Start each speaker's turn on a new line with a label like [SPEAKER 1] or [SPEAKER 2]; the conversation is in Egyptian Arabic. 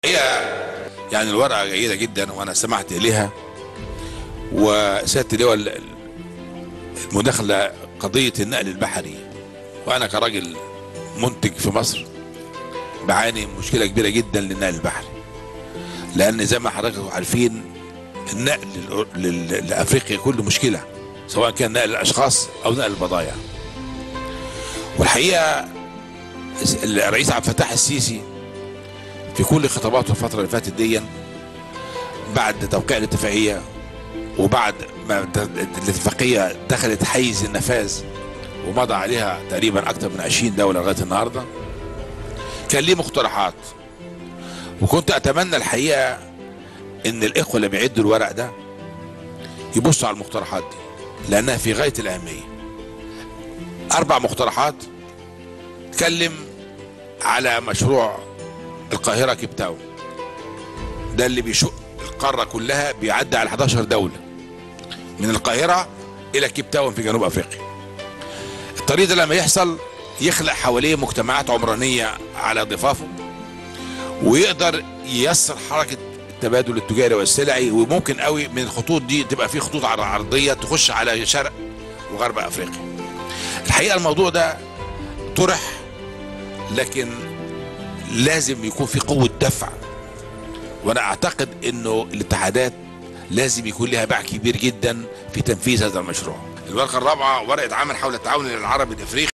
[SPEAKER 1] هي يعني الورقه جيده جدا وانا استمعت اليها وسياده اللواء المداخله قضيه النقل البحري وانا كراجل منتج في مصر بعاني من مشكله كبيره جدا للنقل البحري لان زي ما حضراتكم عارفين النقل لل- لافريقيا كله مشكله سواء كان نقل الاشخاص او نقل البضائع والحقيقه الرئيس عبد الفتاح السيسي في كل خطاباته الفترة اللي فاتت دي بعد توقيع الاتفاقية وبعد ما ت- الاتفاقية دخلت حيز النفاذ ومضى عليها تقريبا أكثر من 20 دولة لغاية النهاردة كان ليه مقترحات وكنت أتمنى الحقيقة إن الإخوة اللي بيعدوا الورق ده يبصوا على المقترحات دي لأنها في غاية الأهمية أربع مقترحات اتكلم على مشروع القاهرة كيب تاون ده اللي بيشق القارة كلها بيعدي على 11 دولة من القاهرة إلى كيب تاون في جنوب أفريقيا الطريق ده لما يحصل يخلق حواليه مجتمعات عمرانية على ضفافه ويقدر ييسر حركة التبادل التجاري والسلعي وممكن قوي من الخطوط دي تبقى في خطوط عر- عرضية تخش على شرق وغرب أفريقيا الحقيقة الموضوع ده طرح لكن لازم يكون في قوة دفع وانا اعتقد انه الاتحادات لازم يكون لها باع كبير جدا في تنفيذ هذا المشروع الورقة الرابعة ورقة عمل حول التعاون العربي الافريقي